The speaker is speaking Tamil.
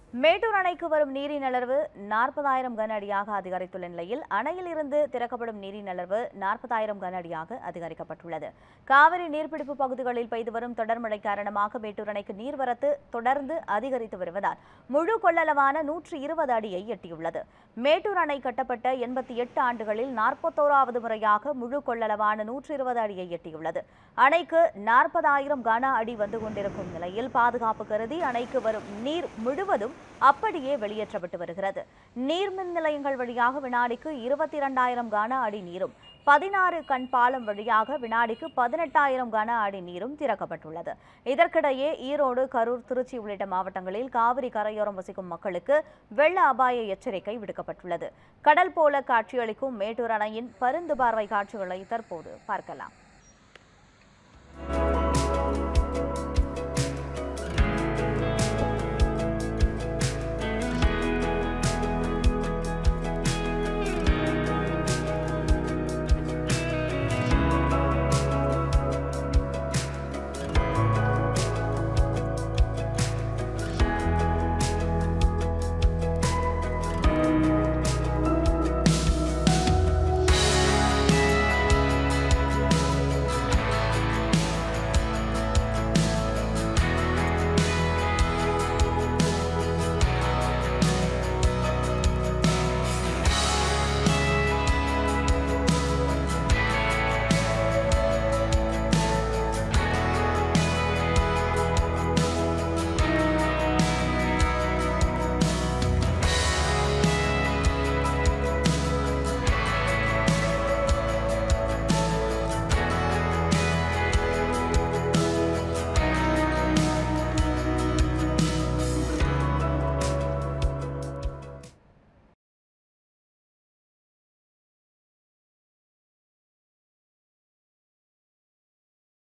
மேட்டூர் அணைக்கு வரும் நீரின் அளவு நாற்பதாயிரம் கன அடியாக அதிகரித்துள்ள நிலையில் அணையில் இருந்து திறக்கப்படும் நீரின் அளவு நாற்பதாயிரம் கன அடியாக அதிகரிக்கப்பட்டுள்ளது காவிரி நீர்பிடிப்பு பகுதிகளில் பெய்து வரும் தொடர் மழை காரணமாக மேட்டூர் அணைக்கு நீர்வரத்து தொடர்ந்து அதிகரித்து வருவதால் முழு கொள்ளளவான நூற்றி இருபது அடியை எட்டியுள்ளது மேட்டூர் அணை கட்டப்பட்ட எண்பத்தி எட்டு ஆண்டுகளில் நாற்பத்தோராவது முறையாக முழு கொள்ளளவான நூற்றி இருபது அடியை எட்டியுள்ளது அணைக்கு நாற்பதாயிரம் கன அடி வந்து கொண்டிருக்கும் நிலையில் பாதுகாப்பு கருதி அணைக்கு வரும் நீர் முழுவதும் அப்படியே வெளியேற்றப்பட்டு வருகிறது நீர்மின் நிலையங்கள் வழியாக வினாடிக்கு இருபத்தி இரண்டாயிரம் கன அடி நீரும் பதினாறு கண் பாலம் வழியாக வினாடிக்கு பதினெட்டாயிரம் கன அடி நீரும் திறக்கப்பட்டுள்ளது இதற்கிடையே ஈரோடு கரூர் திருச்சி உள்ளிட்ட மாவட்டங்களில் காவிரி கரையோரம் வசிக்கும் மக்களுக்கு வெள்ள அபாய எச்சரிக்கை விடுக்கப்பட்டுள்ளது கடல் போல காட்சியளிக்கும் மேட்டூர் அணையின் பருந்து பார்வை காட்சிகளை தற்போது பார்க்கலாம்